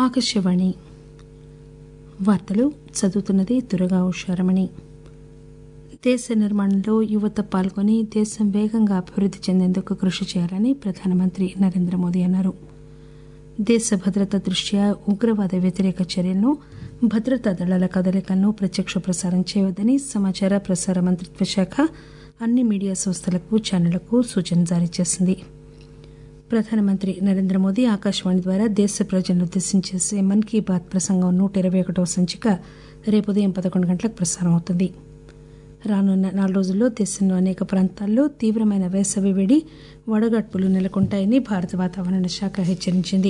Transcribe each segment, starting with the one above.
ఆకాశవాణి వార్తలు చదువుతున్నది దురగా ఉషారమణి దేశ నిర్మాణంలో యువత పాల్గొని దేశం వేగంగా అభివృద్ది చెందేందుకు కృషి చేయాలని ప్రధానమంత్రి నరేంద్ర మోదీ అన్నారు దేశ భద్రత దృష్ట్యా ఉగ్రవాద వ్యతిరేక చర్యలను భద్రతా దళాల కదలికలను ప్రత్యక్ష ప్రసారం చేయవద్దని సమాచార ప్రసార మంత్రిత్వ శాఖ అన్ని మీడియా సంస్థలకు ఛానళ్లకు సూచన జారీ చేసింది ప్రధానమంత్రి నరేంద్ర మోదీ ఆకాశవాణి ద్వారా దేశ ప్రజలను ఉద్దేశించి చేసే మన్ కీ బాత్ ప్రసంగం నూట ఇరవై ఒకటవ సంచిక రేపు ఉదయం పదకొండు గంటలకు ప్రసారం అవుతుంది రానున్న నాలుగు రోజుల్లో దేశంలో అనేక ప్రాంతాల్లో తీవ్రమైన వేసవి వేడి వడగడ్పులు నెలకొంటాయని భారత వాతావరణ శాఖ హెచ్చరించింది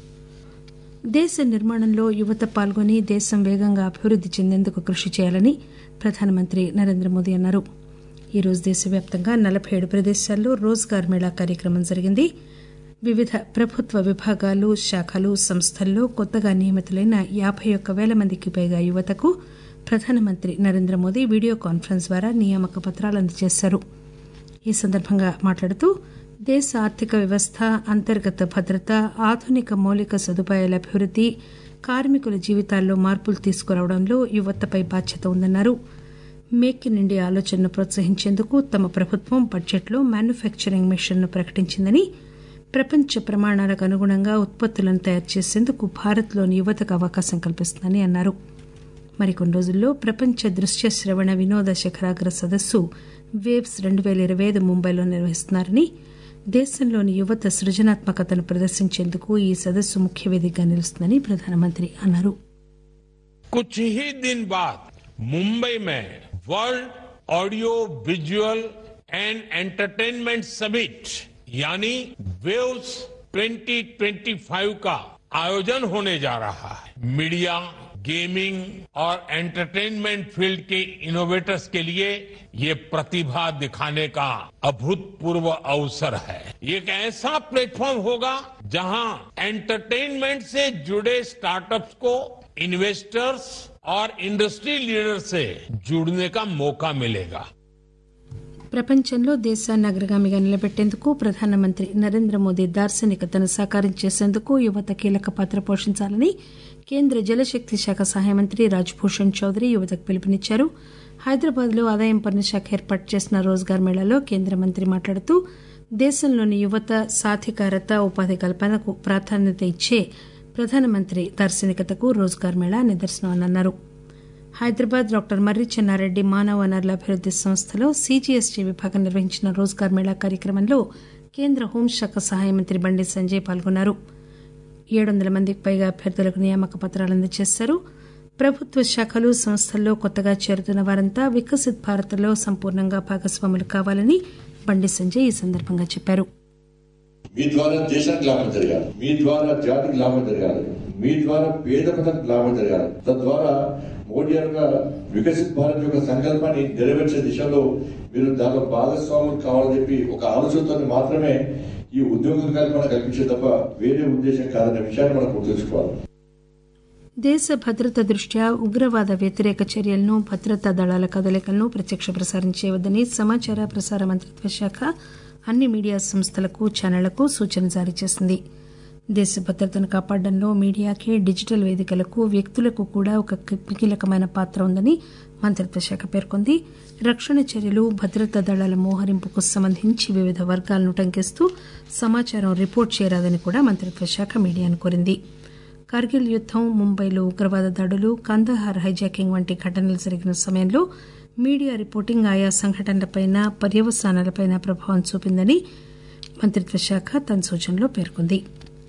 దేశ నిర్మాణంలో యువత పాల్గొని దేశం వేగంగా అభివృద్ది చెందేందుకు కృషి చేయాలని ప్రధానమంత్రి నరేంద్ర మోదీ అన్నారు ఈరోజు దేశవ్యాప్తంగా నలబై ఏడు ప్రదేశాల్లో రోజ్గార్ మేళా కార్యక్రమం జరిగింది వివిధ ప్రభుత్వ విభాగాలు శాఖలు సంస్థల్లో కొత్తగా నియమితులైన యాబై ఒక్క పేల మందికి పైగా యువతకు ప్రధానమంత్రి నరేంద్ర మోదీ వీడియో కాన్ఫరెన్స్ ద్వారా నియామక పత్రాలు అందజేశారు ఈ సందర్భంగా మాట్లాడుతూ దేశ ఆర్థిక వ్యవస్థ అంతర్గత భద్రత ఆధునిక మౌలిక సదుపాయాల అభివృద్ది కార్మికుల జీవితాల్లో మార్పులు తీసుకురావడంలో యువతపై బాధ్యత ఉందన్నారు మేక్ ఇన్ ఇండియా ఆలోచనను ప్రోత్సహించేందుకు తమ ప్రభుత్వం బడ్జెట్లో మ్యానుఫ్యాక్చరింగ్ మిషన్ ను ప్రకటించిందని ప్రపంచ ప్రమాణాలకు అనుగుణంగా ఉత్పత్తులను తయారు చేసేందుకు భారత్లోని యువతకు అవకాశం కల్పిస్తుందని అన్నారు మరికొన్ని రోజుల్లో ప్రపంచ దృశ్య శ్రవణ వినోద శిఖరాగ్ర సదస్సు వేవ్స్ రెండు పేల ఇరవై ఐదు ముంబైలో నిర్వహిస్తున్నారని దేశంలోని యువత సృజనాత్మకతను ప్రదర్శించేందుకు ఈ సదస్సు ముఖ్య వేదికగా నిలుస్తుందని ప్రధానమంత్రి అన్నారు कुछ ही दिन बाद मुंबई में world audio visual and entertainment summit यानी वेव्स 2025 का आयोजन होने जा रहा है मीडिया गेमिंग और एंटरटेनमेंट फील्ड के इनोवेटर्स के लिए ये प्रतिभा दिखाने का अभूतपूर्व अवसर है ये एक ऐसा प्लेटफॉर्म होगा जहां एंटरटेनमेंट से जुड़े स्टार्टअप्स को इन्वेस्टर्स और इंडस्ट्री लीडर से जुड़ने का मौका मिलेगा ప్రపంచంలో దేశాన్ని అగ్రగామిగా నిలబెట్టేందుకు ప్రధానమంత్రి నరేంద్ర మోదీ దార్శనికతను సాకారం చేసేందుకు యువత కీలక పాత్ర పోషించాలని కేంద్ర జలశక్తి శాఖ సహాయ మంత్రి రాజ్భూషణ్ చౌదరి యువతకు పిలుపునిచ్చారు హైదరాబాద్ లో ఆదాయం పన్ను శాఖ ఏర్పాటు చేసిన రోజ్గార్ మేళాలో కేంద్ర మంత్రి మాట్లాడుతూ దేశంలోని యువత సాధికారత ఉపాధి కల్పనకు ప్రాధాన్యత ఇచ్చే ప్రధానమంత్రి దార్శనికతకు రోజ్గార్ మేళా నిదర్శనమని అన్నారు హైదరాబాద్ డాక్టర్ మర్రి చెన్నారెడ్డి మానవ వనరుల అభివృద్ది సంస్థలో సీజీఎస్టీ విభాగం నిర్వహించిన రోజ్గార్ మేళా కార్యక్రమంలో కేంద్ర హోంశాఖ సహాయ మంత్రి బండి సంజయ్ పాల్గొన్నారు ఏడు వందల మందికి పైగా అభ్యర్థులకు నియామక పత్రాలు అందజేశారు ప్రభుత్వ శాఖలు సంస్థల్లో కొత్తగా చేరుతున్న వారంతా వికసిత్ భారత్ లో సంపూర్ణంగా భాగస్వాములు కావాలని బండి సంజయ్ ఈ సందర్భంగా చెప్పారు మీ ద్వారా దేశానికి లాభం జరగాలి మీ ద్వారా జాతికి లాభం జరగాలి మీ ద్వారా పేద ప్రజలకు లాభం జరగాలి తద్వారా మోడీ యొక్క వికసిత్ భారత్ యొక్క సంకల్పాన్ని నెరవేర్చే దిశలో మీరు దానిలో భాగస్వాములు కావాలని చెప్పి ఒక ఆలోచనతో మాత్రమే ఈ ఉద్యోగ కల్పన కల్పించే తప్ప వేరే ఉద్దేశం కాదనే విషయాన్ని మనం గుర్తుంచుకోవాలి దేశ భద్రత దృష్ట్యా ఉగ్రవాద వ్యతిరేక చర్యలను భద్రతా దళాల కదలికలను ప్రత్యక్ష ప్రసారం చేయవద్దని సమాచార ప్రసార మంత్రిత్వ శాఖ అన్ని మీడియా సంస్థలకు ఛానళ్లకు సూచన జారీ చేసింది దేశ భద్రతను కాపాడడంలో మీడియాకి డిజిటల్ వేదికలకు వ్యక్తులకు కూడా ఒక కీలకమైన పాత్ర ఉందని మంత్రిత్వ శాఖ పేర్కొంది రక్షణ చర్యలు భద్రతా దళాల మోహరింపుకు సంబంధించి వివిధ వర్గాలను టంకిస్తూ సమాచారం రిపోర్ట్ చేయరాదని కూడా మంత్రిత్వ శాఖ మీడియాను కోరింది కార్గిల్ యుద్దం ముంబైలో ఉగ్రవాద దాడులు కందహార్ హైజాకింగ్ వంటి ఘటనలు జరిగిన సమయంలో మీడియా రిపోర్టింగ్ ఆయా సంఘటనలపై పర్యవసానాలపై ప్రభావం చూపిందని మంత్రిత్వ శాఖ తన సూచనలో పేర్కొంది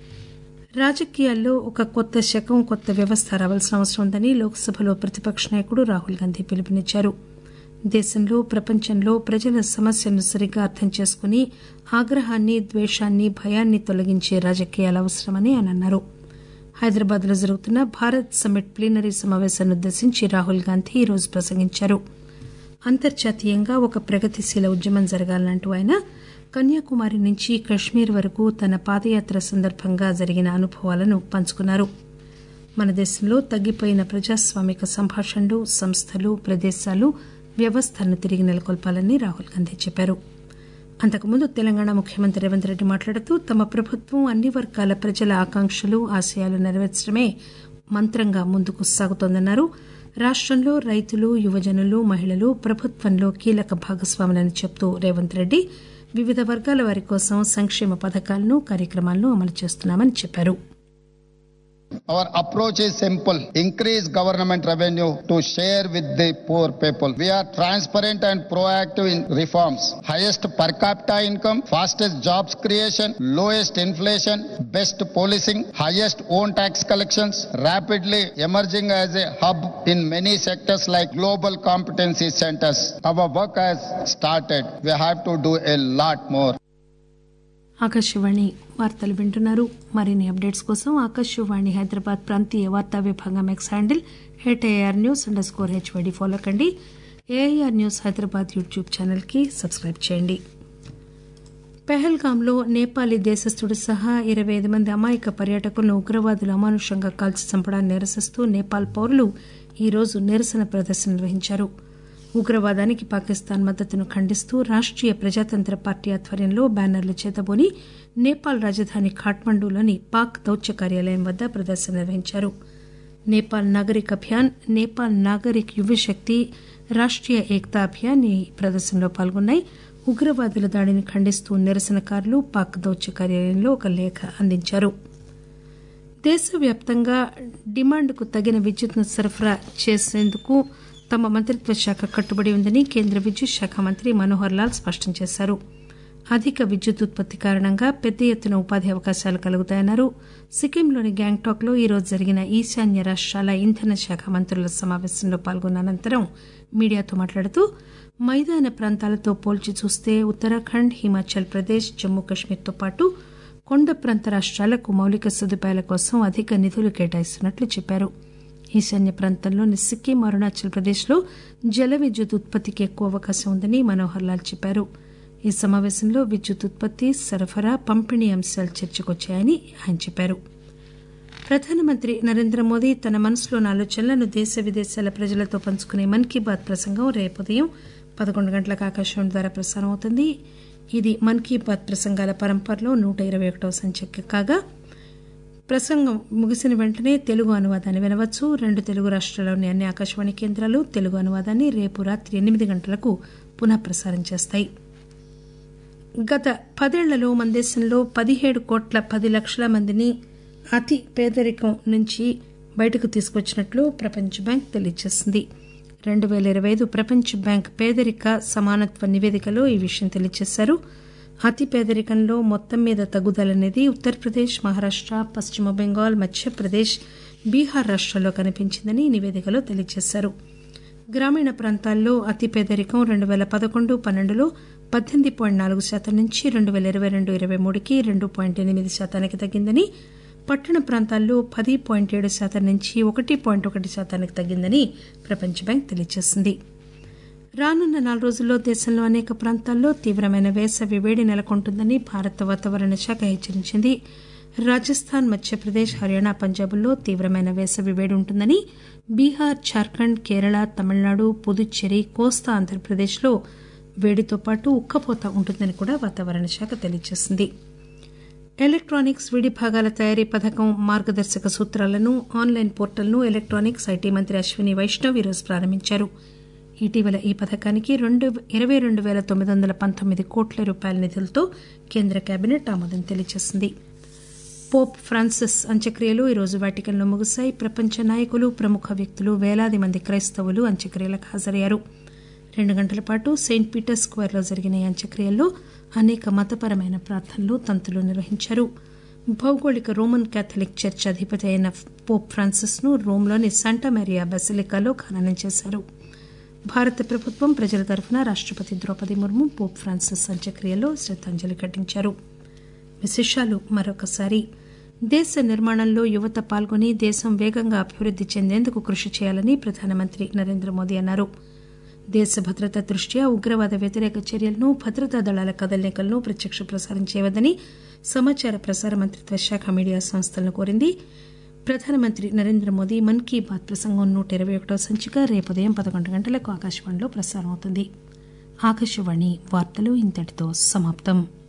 రాజకీయాల్లో ఒక కొత్త శకం కొత్త వ్యవస్థ రావాల్సిన అవసరం ఉందని లోక్సభలో ప్రతిపక్ష నాయకుడు రాహుల్ గాంధీ పిలుపునిచ్చారు దేశంలో ప్రపంచంలో ప్రజల సమస్యలను సరిగ్గా అర్థం చేసుకుని ఆగ్రహాన్ని ద్వేషాన్ని భయాన్ని తొలగించే రాజకీయాలు అవసరమని ఆయన అన్నారు హైదరాబాద్ లో జరుగుతున్న భారత్ సమ్మిట్ ప్లీనరీ సమావేశాన్ని ఉద్దేశించి రాహుల్ గాంధీ ఈరోజు ప్రసంగించారు అంతర్జాతీయంగా ఒక ప్రగతిశీల ఉద్యమం జరగాలంటూ ఆయన కన్యాకుమారి నుంచి కశ్మీర్ వరకు తన పాదయాత్ర సందర్భంగా జరిగిన అనుభవాలను పంచుకున్నారు మన దేశంలో తగ్గిపోయిన ప్రజాస్వామిక సంభాషణలు సంస్థలు ప్రదేశాలు వ్యవస్థలను తిరిగి నెలకొల్పాలని రాహుల్ గాంధీ చెప్పారు అంతకుముందు తెలంగాణ ముఖ్యమంత్రి రేవంత్ రెడ్డి మాట్లాడుతూ తమ ప్రభుత్వం అన్ని వర్గాల ప్రజల ఆకాంక్షలు ఆశయాలు నెరవేర్చడమే మంత్రంగా ముందుకు సాగుతోందన్నారు రాష్టంలో రైతులు యువజనులు మహిళలు ప్రభుత్వంలో కీలక భాగస్వాములని చెబుతూ రేవంత్ రెడ్డి వివిధ వర్గాల వారి కోసం సంక్షేమ పథకాలను కార్యక్రమాలను అమలు చేస్తున్నామని చెప్పారు Our approach is simple. Increase government revenue to share with the poor people. We are transparent and proactive in reforms. Highest per capita income, fastest jobs creation, lowest inflation, best policing, highest own tax collections, rapidly emerging as a hub in many sectors like global competency centers. Our work has started. We have to do a lot more. Akashvani వార్తలు వింటున్నారు మరిన్ని updates కోసం ఆకాశవాణి హైదరాబాద్ ప్రాంతీయ వార్తా విభాగం X handle at AR news under score HYD follow కండి AIR news Hyderabad YouTube channel కి subscribe చేయండి పెహల్గాంలో నేపాలీ దేశస్థుడు సహా ఇరవై ఐదు మంది అమాయక పర్యాటకులను ఉగ్రవాదులు అమానుషంగా కాల్చి చంపడాన్ని నిరసిస్తూ నేపాల్ పౌరులు ఈరోజు నిరసన ప్రదర్శన నిర్వహించారు ఉగ్రవాదానికి పాకిస్తాన్ మద్దతును ఖండిస్తూ రాష్టీయ ప్రజాతంత్ర పార్టీ ఆధ్వర్యంలో బ్యానర్లు చేతబూని నేపాల్ రాజధాని ఖాట్మండూలోని పాక్ దౌత్య కార్యాలయం వద్ద ప్రదర్శన నిర్వహించారు నేపాల్ నాగరిక్ అభియాన్ నేపాల్ నాగరిక్ యువశక్తి రాష్టీయ ఏక్తా అభియాన్ ఈ ప్రదర్శనలో పాల్గొన్నాయి ఉగ్రవాదుల దాడిని ఖండిస్తూ నిరసనకారులు పాక్ దౌత్య కార్యాలయంలో ఒక లేఖ అందించారు దేశవ్యాప్తంగా డిమాండ్కు తగిన విద్యుత్ను సరఫరా చేసేందుకు తమ మంత్రిత్వ శాఖ కట్టుబడి ఉందని కేంద్ర విద్యుత్ శాఖ మంత్రి మనోహర్ లాల్ స్పష్టం చేశారు అధిక విద్యుత్ ఉత్పత్తి కారణంగా పెద్ద ఎత్తున ఉపాధి అవకాశాలు కలుగుతాయన్నారు సిక్కింలోని గ్యాంగ్టాక్ లో ఈరోజు జరిగిన ఈశాన్య రాష్ట్రాల ఇంధన శాఖ మంత్రుల సమావేశంలో పాల్గొన్న అనంతరం మీడియాతో మాట్లాడుతూ మైదాన ప్రాంతాలతో పోల్చి చూస్తే ఉత్తరాఖండ్ హిమాచల్ ప్రదేశ్ జమ్మూ కశ్మీర్తో పాటు కొండ ప్రాంత రాష్ట్రాలకు మౌలిక సదుపాయాల కోసం అధిక నిధులు కేటాయిస్తున్నట్లు చెప్పారు ఈశాన్య ప్రాంతంలోని సిక్కిం అరుణాచల్ ప్రదేశ్లో జల విద్యుత్ ఉత్పత్తికి ఎక్కువ అవకాశం ఉందని మనోహర్ లాల్ చెప్పారు ఈ సమావేశంలో విద్యుత్ ఉత్పత్తి సరఫరా పంపిణీ అంశాలు చర్చకొచ్చాయని ఆయన చెప్పారు ప్రధానమంత్రి నరేంద్ర మోదీ తన మనసులోని ఆలోచనలను దేశ విదేశాల ప్రజలతో పంచుకునే మన్ కీ బాత్ ప్రసంగం రేపు ఉదయం పదకొండు గంటలకు ఆకాశవాణి ద్వారా ప్రసారం అవుతుంది ఇది మన్ కీ బాత్ ప్రసంగాల పరంపరలో నూట ఇరవై ఒకటవ సంఖ్య కాగా ప్రసంగం ముగిసిన వెంటనే తెలుగు అనువాదాన్ని వినవచ్చు రెండు తెలుగు రాష్ట్రాల్లోని అన్ని ఆకాశవాణి కేంద్రాలు తెలుగు అనువాదాన్ని రేపు రాత్రి ఎనిమిది గంటలకు పునః ప్రసారం చేస్తాయి గత పదేళ్లలో మన దేశంలో పదిహేడు కోట్ల పది లక్షల మందిని అతి పేదరికం నుంచి బయటకు తీసుకొచ్చినట్లు ప్రపంచ బ్యాంక్ తెలియజేసింది రెండు పేల ఇరవై ఐదు ప్రపంచ బ్యాంక్ పేదరిక సమానత్వ నివేదికలో ఈ విషయం తెలియజేశారు అతి పేదరికంలో మొత్తం మీద తగ్గుదలనేది ఉత్తరప్రదేశ్ మహారాష్ట పశ్చిమ బెంగాల్ మధ్యప్రదేశ్ బీహార్ రాష్ట్రాల్లో కనిపించిందని నివేదికలో తెలియజేశారు గ్రామీణ ప్రాంతాల్లో అతి పేదరికం రెండు పేల పదకొండు పన్నెండులో పద్దెనిమిది పాయింట్ నాలుగు శాతం నుంచి రెండు పేల ఇరవై రెండు ఇరవై మూడుకి రెండు పాయింట్ ఎనిమిది శాతానికి తగ్గిందని పట్టణ ప్రాంతాల్లో పది పాయింట్ ఏడు శాతం నుంచి ఒకటి పాయింట్ ఒకటి శాతానికి తగ్గిందని ప్రపంచ బ్యాంక్ తెలియజేసింది రానున్న నాలుగు రోజుల్లో దేశంలో అనేక ప్రాంతాల్లో తీవ్రమైన వేసవి వేడి నెలకొంటుందని భారత వాతావరణ శాఖ హెచ్చరించింది రాజస్థాన్ మధ్యప్రదేశ్ హర్యానా పంజాబ్ల్లో తీవ్రమైన వేసవి వేడి ఉంటుందని బీహార్ జార్ఖండ్ కేరళ తమిళనాడు పుదుచ్చేరి కోస్తా ఆంధ్రప్రదేశ్లో వేడితో పాటు ఉక్కపోత ఉంటుందని కూడా వాతావరణ శాఖ తెలియజేసింది ఎలక్ట్రానిక్స్ విడి భాగాల తయారీ పథకం మార్గదర్శక సూత్రాలను ఆన్లైన్ పోర్టల్ను ఎలక్ట్రానిక్స్ ఐటీ మంత్రి అశ్విని వైష్ణవ్ ఈరోజు ప్రారంభించారు ఇటీవల ఈ పథకానికి రెండు ఇరవై రెండు పేల తొమ్మిది వందల పంతొమ్మిది కోట్ల రూపాయల నిధులతో కేంద్ర కేబినెట్ ఆమోదం తెలియజేసింది పోప్ ఫ్రాన్సిస్ అంత్యక్రియలు ఈరోజు వాటికన్లో ముగిశాయి ప్రపంచ నాయకులు ప్రముఖ వ్యక్తులు వేలాది మంది క్రైస్తవులు అంత్యక్రియలకు హాజరయ్యారు రెండు గంటల పాటు సెయింట్ పీటర్స్ స్క్వేర్లో జరిగిన ఈ అంత్యక్రియల్లో అనేక మతపరమైన ప్రార్థనలు తంతులు నిర్వహించారు భౌగోళిక రోమన్ కేథలిక్ చర్చ్ అధిపతి అయిన పోప్ ఫ్రాన్సిస్ ను రోమ్లోని శాంటా మేరియా బెసిలికాలో ఖననం చేశారు భారత ప్రభుత్వం ప్రజల తరఫున రాష్టపతి ద్రౌపది ముర్ము పోప్ ఫ్రాన్సిస్ అంత్యక్రియలో శ్రద్దాంజలి ఘటించారు విశేషాలు మరొకసారి దేశ నిర్మాణంలో యువత పాల్గొని దేశం వేగంగా అభివృద్ది చెందేందుకు కృషి చేయాలని ప్రధానమంత్రి నరేంద్ర మోదీ అన్నారు దేశ భద్రత దృష్ట్యా ఉగ్రవాద వ్యతిరేక చర్యలను భద్రతా దళాల కదలికలను ప్రత్యక్ష ప్రసారం చేయవద్దని సమాచార ప్రసార మంత్రిత్వ శాఖ మీడియా సంస్థలను కోరింది ప్రధానమంత్రి నరేంద్ర మోదీ మన్ కీ బాత్ ప్రసంగం నూట ఇరవై ఒకటో సంచిక రేపు ఉదయం పదకొండు గంటలకు ఆకాశవాణిలో ప్రసారం అవుతుంది ఆకాశవాణి వార్తలు ఇంతటితో సమాప్తం